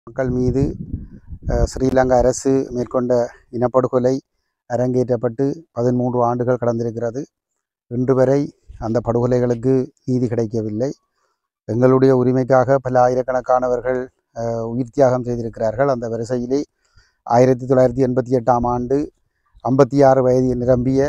மக்கள் மீது அஹ், ஸ்ரீலங்கா அரசு மேற்கொண்ட இனப்படுகொலை அரங்கேற்றப்பட்டு பதிமூன்று ஆண்டுகள் கடந்திருக்கிறது இன்று வரை அந்த படுகொலைகளுக்கு நீதி கிடைக்கவில்லை எங்களுடைய உரிமைக்காக பல ஆயிரக்கணக்கானவர்கள் அஹ், உயிர் தியாகம் செய்திருக்கிறார்கள் அந்த வரிசையிலே ஆயிரத்தி தொள்ளாயிரத்தி எண்பத்தி எட்டாம் ஆண்டு ஐம்பத்தி ஆறு வயது நிரம்பிய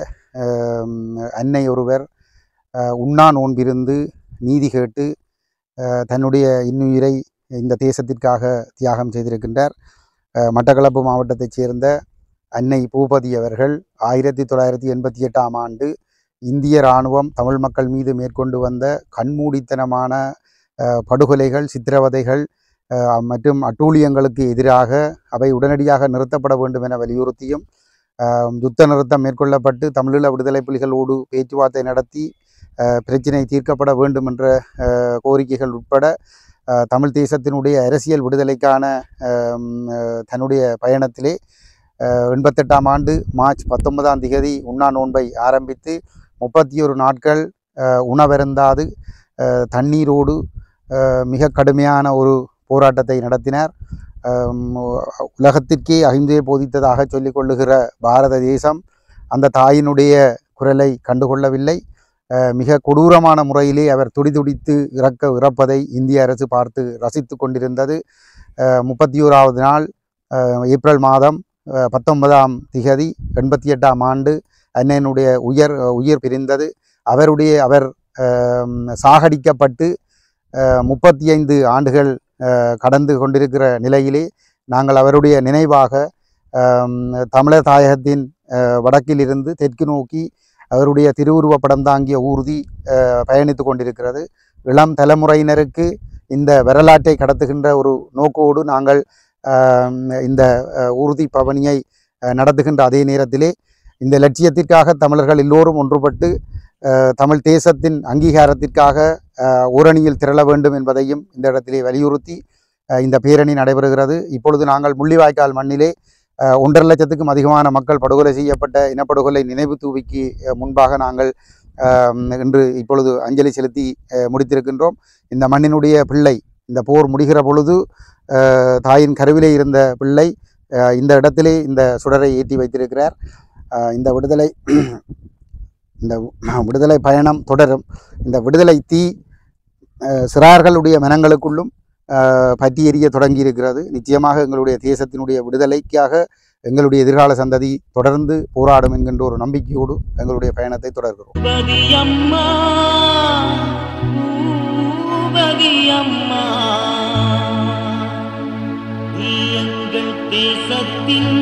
அஹ், அன்னை ஒருவர் அஹ், உண்ணா நோன்பிருந்து நீதி கேட்டு அஹ், தன்னுடைய இன்னுயிரை இந்த தேசத்திற்காக தியாகம் செய்திருக்கின்றார் அஹ், மட்டக்களப்பு மாவட்டத்தைச் சேர்ந்த அன்னை பூபதி அவர்கள் ஆயிரத்தி தொள்ளாயிரத்தி எண்பத்தி எட்டாம் ஆண்டு இந்திய இராணுவம் தமிழ் மக்கள் மீது மேற்கொண்டு வந்த கண்மூடித்தனமான அஹ், படுகொலைகள் சித்திரவதைகள் அஹ், மற்றும் அட்டூழியங்களுக்கு எதிராக அவை உடனடியாக நிறுத்தப்பட வேண்டும் என வலியுறுத்தியும் அஹ், யுத்த நிறுத்தம் மேற்கொள்ளப்பட்டு தமிழீழ விடுதலை புலிகளோடு பேச்சுவார்த்தை நடத்தி அஹ், பிரச்சினை தீர்க்கப்பட வேண்டும் என்ற அஹ், கோரிக்கைகள் உட்பட அஹ், தமிழ் தேசத்தினுடைய அரசியல் விடுதலைக்கான அஹ், அஹ், தன்னுடைய பயணத்திலே அஹ், எண்பத்தெட்டாம் ஆண்டு மார்ச் பத்தொன்பதாம் திகதி உண்ணா நோன்பை ஆரம்பித்து முப்பத்தி ஒரு நாட்கள் அஹ், உணவருந்தாது அஹ், தண்ணீரோடு அஹ், மிக கடுமையான ஒரு போராட்டத்தை நடத்தினார் அம், உலகத்திற்கே அகிம்சையை போதித்ததாக சொல்லிக் கொள்ளுகிற பாரத தேசம் அந்த தாயினுடைய குரலை கண்டுகொள்ளவில்லை அஹ், மிக கொடூரமான முறையிலே அவர் துடிதுடித்து இறக்க இறப்பதை இந்திய அரசு பார்த்து ரசித்து கொண்டிருந்தது முப்பத்தி ஓராவது நாள் அஹ், ஏப்ரல் மாதம் அஹ், பத்தொன்பதாம் திகதி எண்பத்தி எட்டாம் ஆண்டு அன்னையனுடைய உயர் உயிர் பிரிந்தது அவருடைய அவர் அஹ், சாகடிக்கப்பட்டு முப்பத்தி ஐந்து ஆண்டுகள் அஹ், கடந்து கொண்டிருக்கிற நிலையிலே நாங்கள் அவருடைய நினைவாக அஹ், தமிழர் தாயகத்தின் அஹ், வடக்கிலிருந்து தெற்கு நோக்கி அவருடைய திருவுருவப் படம் தாங்கிய ஊர்தி அஹ், பயணித்து கொண்டிருக்கிறது இளம் தலைமுறையினருக்கு இந்த வரலாற்றை கடத்துகின்ற ஒரு நோக்கோடு நாங்கள் அஹ், இந்த அஹ், ஊர்தி பவனியை அஹ், நடத்துகின்ற அதே நேரத்திலே இந்த லட்சியத்திற்காக தமிழர்கள் எல்லோரும் ஒன்றுபட்டு அஹ், தமிழ் தேசத்தின் அங்கீகாரத்திற்காக அஹ், ஓரணியில் திரள வேண்டும் என்பதையும் இந்த இடத்திலே வலியுறுத்தி அஹ், இந்த பேரணி நடைபெறுகிறது இப்பொழுது நாங்கள் முள்ளிவாய்க்கால் மண்ணிலே அஹ், ஒன்றரை லட்சத்துக்கும் அதிகமான மக்கள் படுகொலை செய்யப்பட்ட இனப்படுகொலை நினைவு தூவிக்கு அஹ், முன்பாக நாங்கள் அஹ், இன்று இப்பொழுது அஞ்சலி செலுத்தி அஹ், முடித்திருக்கின்றோம் இந்த மண்ணினுடைய பிள்ளை இந்த போர் முடிகிற பொழுது அஹ், தாயின் கருவிலே இருந்த பிள்ளை அஹ், இந்த இடத்திலே இந்த சுடரை ஏற்றி வைத்திருக்கிறார் அஹ், இந்த விடுதலை இந்த விடுதலை பயணம் தொடரும் இந்த விடுதலை தீ அஹ், சிறார்களுடைய மனங்களுக்குள்ளும் அஹ், பற்றி எரிய தொடங்கி இருக்கிறது நிச்சயமாக எங்களுடைய தேசத்தினுடைய விடுதலைக்காக எங்களுடைய எதிர்கால சந்ததி தொடர்ந்து போராடும் என்கின்ற ஒரு நம்பிக்கையோடு எங்களுடைய பயணத்தை தொடர்கிறோம் பூபதியம்மா பூபதியம்மா நீ எங்கள் தேசத்தின்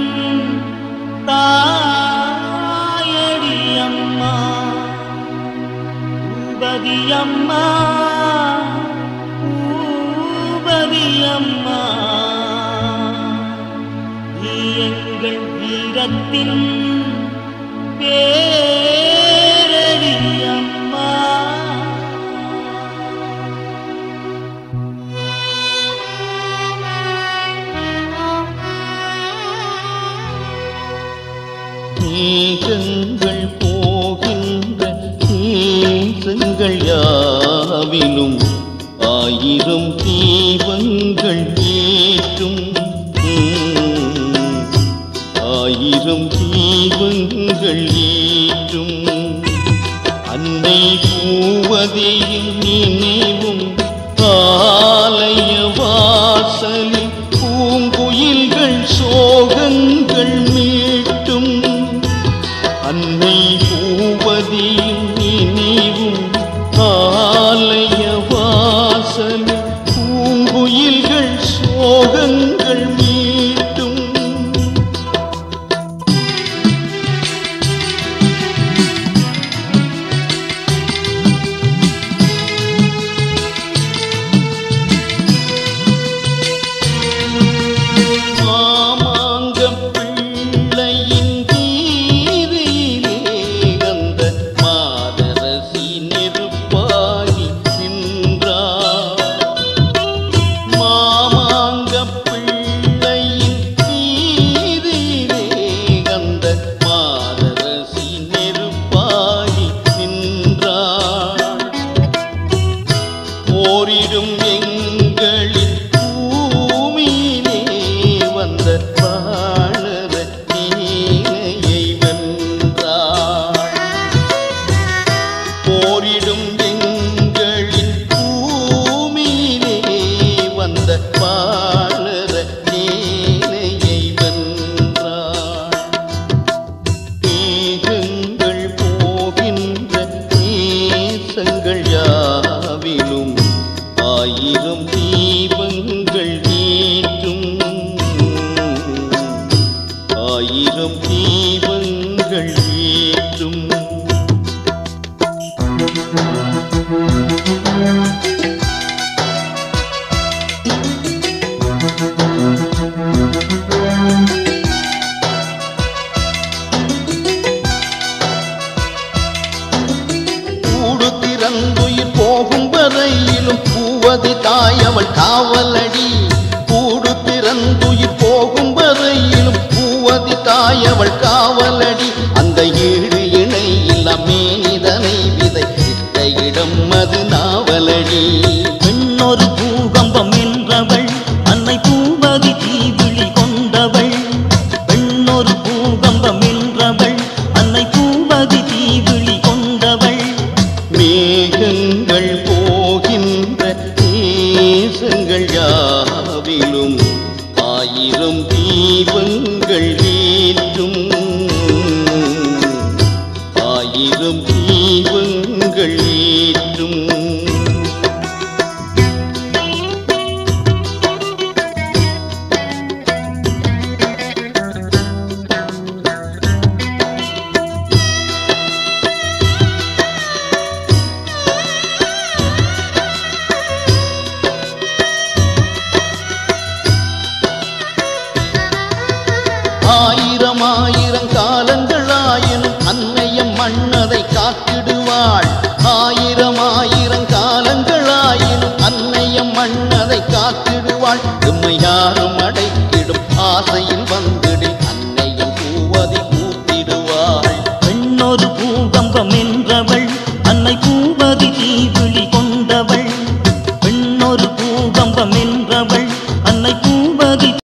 தாயடி அம்மா பூபதியம்மா பூபதியம்மா நீ எங்கள் வீரத்தின் பேரடி அம்மா மேகங்கள் போகின்ற தேசங்கள் யாவிலும் ஆயிரம் தீபங்கள் ஏற்றும் உம், ஆயிரம் தீபங்கள் ஏற்றும் அன்னை பூவதியின் நினைவும் ஆலய வாசலில் பூங்குயில்கள் சோகங்கள் மீட்டும் அன்னை பூவதியின் நினைவும் ஆலய வாசலில் பூங்குயில்கள் சோகங்கள் மீட்டும் மாமாங்கப் பிள்ளையின் வீதியிலே அந்த மாதரசி நெருப்பாகி நின்றார் மாமாங்கப் பிள்ளை ஆயிரம் தீபங்கள் ஏற்றும் கூடு திறந்துயிர் போகும் வரையிலும் பூவதி தாயவள் காவலடி கூடு திறந்துயிர் போகும் வரையிலும் பூவதி தாயவள் காவலடி அந்த ஏழு இணை இல்ல மேனிதனை விதைத்திட்ட இடம் அது நாவலடி பெண்ணொரு பூகம்பம் என்றவள் அன்னை பூவதி தீவிழி கொண்டவள் பெண்ணொரு பூகம்பம் என்றவள் அன்னை பூவதி தீவிழி கொண்டவள் மேகங்கள் போகின்ற தேசங்கள் யாவிலும் ஆயிரம் தீபங்கள் ஏற்றும் ஆயிரம் தீபங்கள் ஏற்றும் ஆயிரம் ஆயிரம் காலங்களாயினும் அன்னையம் மன்னதை காத்திடுவாள் ஆயிரம் ஆயிரம் கால